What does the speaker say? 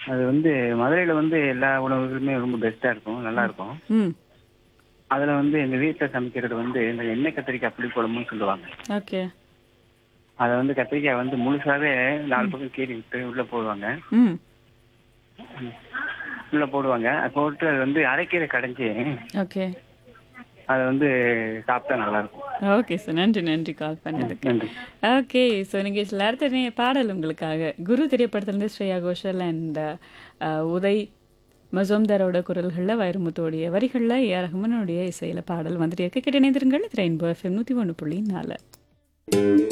அது வந்து மதுரையில வந்து எல்லா உணவுகளுமே ரொம்ப பெஸ்டா இருக்கும் நல்லா இருக்கும் ம் அதுல வந்து எங்க வீட்டுல சமைக்கிறது வந்து இந்த எண்ணெய் கத்திரிக்காய் புளி குழம்புன்னு சொல்லுவாங்க ஓகே அதை வந்து கத்திரிக்காய் வந்து முழுசாவே நாலு பக்கம் கீறி விட்டு உள்ள போடுவாங்க ம் உள்ள போடுவாங்க அது போட்டு அது வந்து அரைக்கீரை கடைஞ்சி ஓகே அதை வந்து சாப்பிட்டா நல்லா இருக்கும் ஓகே சார் நன்றி நன்றி கால் பண்ணதுக்கு நன்றி ஓகே ஸோ நிகழ்ச்சியில் அடுத்த நே- பாடல் உங்களுக்காக குரு திரைப்படத்திலிருந்து ஸ்ரேயா கோஷல் அண்ட் உதய் மசோம்தரோட குரல்களில் வைரமுத்தோடைய வரிகளில் ஏ ரஹ்மானுடைய இசையில் பாடல் வந்துட்டு இருக்கு கேட்டு இணைந்திருங்கள் ரெயின்போ எஃப்எம் நூற்றி ஒன்று புள்ளி நாலு